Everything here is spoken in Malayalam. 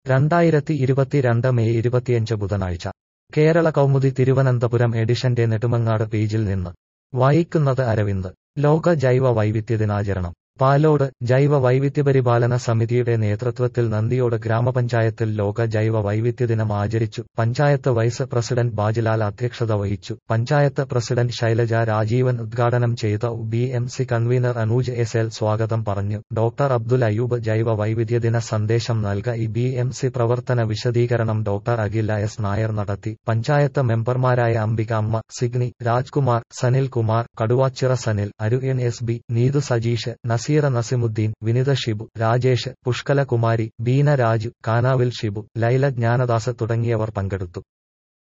രണ്ടായിരത്തി ഇരുപത്തിരണ്ട് മെയ് ഇരുപത്തിയഞ്ച് ബുധനാഴ്ച കേരള കൗമുദി തിരുവനന്തപുരം എഡിഷന്റെ നെടുമങ്ങാട് പേജിൽ നിന്ന് വായിക്കുന്നത് അരവിന്ദ് ലോക ജൈവ വൈവിധ്യ ദിനാചരണം പാലോട് ജൈവ വൈവിധ്യപരിപാലന സമിതിയുടെ നേതൃത്വത്തിൽ നന്ദിയോട് ഗ്രാമപഞ്ചായത്തിൽ ലോക ജൈവ വൈവിധ്യ ദിനം ആചരിച്ചു പഞ്ചായത്ത് വൈസ് പ്രസിഡന്റ് ബാജിലാൽ അധ്യക്ഷത വഹിച്ചു പഞ്ചായത്ത് പ്രസിഡന്റ് ശൈലജ രാജീവൻ ഉദ്ഘാടനം ചെയ്ത B M C convener Anooj S L സ്വാഗതം പറഞ്ഞു ഡോക്ടർ അബ്ദുൽ അയൂബ് ജൈവ വൈവിധ്യ ദിന സന്ദേശം നൽക ഈ ബി എം സി പ്രവർത്തന വിശദീകരണം ഡോക്ടർ അഖില എസ് നായർ നടത്തി പഞ്ചായത്ത് മെമ്പർമാരായ Ambikamma Signi Rajkumar Sanilkumar Kaduvachira Sanil Aru N S B Neethu Sajeesh Naseera Nasimuddin Vinitha Shibu Rajesh Pushkala Kumari Beena Raju Kanavil Shibu Laila Jnanadas തുടങ്ങിയവർ പങ്കെടുത്തു